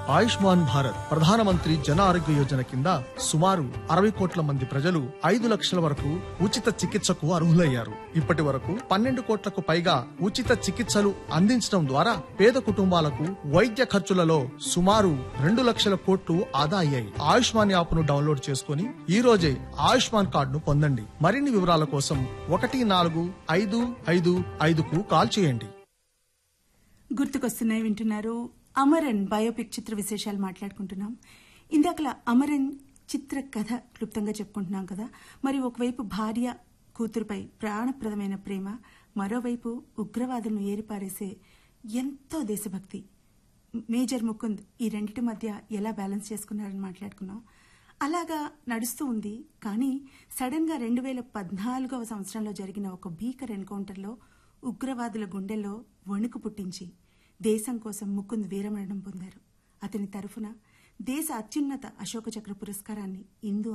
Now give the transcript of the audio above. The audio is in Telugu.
ఆయుష్మాన్ భారత్ ప్రధానమంత్రి జన ఆరోగ్య యోజన కింద సుమారు అరవై కోట్ల మంది ప్రజలు ఐదు లక్షల వరకు ఉచిత చికిత్సకు అర్హులయ్యారు ఇప్పటి వరకు పన్నెండు కోట్లకు పైగా ఉచిత చికిత్సలు అందించడం ద్వారా పేద కుటుంబాలకు వైద్య ఖర్చులలో సుమారు రెండు లక్షల కోట్లు ఆదా అయ్యాయి ఆయుష్మాన్ యాప్ ను డౌన్లోడ్ చేసుకుని ఈ రోజే ఆయుష్మాన్ కార్డును పొందండి మరిన్ని వివరాల కోసం ఒకటి నాలుగు ఐదు ఐదు ఐదుకు కాల్ చేయండి గుర్తుకొస్తున్నాయి వింటున్నారు అమరన్ బయోపిక్ చిత్ర విశేషాలు మాట్లాడుకుంటున్నాం ఇందాకలా అమరన్ చిత్ర కథ క్లుప్తంగా చెప్పుకుంటున్నాం కదా మరి ఒకవైపు భార్య కూతురుపై ప్రాణప్రదమైన ప్రేమ మరోవైపు ఉగ్రవాదులను ఏరిపారేసే ఎంతో దేశభక్తి మేజర్ ముకుంద్ ఈ రెండిటి మధ్య ఎలా బ్యాలెన్స్ చేసుకున్నారని మాట్లాడుకున్నాం అలాగా నడుస్తూ ఉంది కానీ సడన్ గా రెండు వేల పద్నాలుగవ సంవత్సరంలో జరిగిన ఒక భీకర్ ఎన్కౌంటర్లో ఉగ్రవాదుల గుండెల్లో వణుకు పుట్టించి దేశం కోసం ముకుంద్ వీరమరణం పొందారు అతని తరఫున దేశ అత్యున్నత అశోక చక్ర పురస్కారాన్ని ఇందు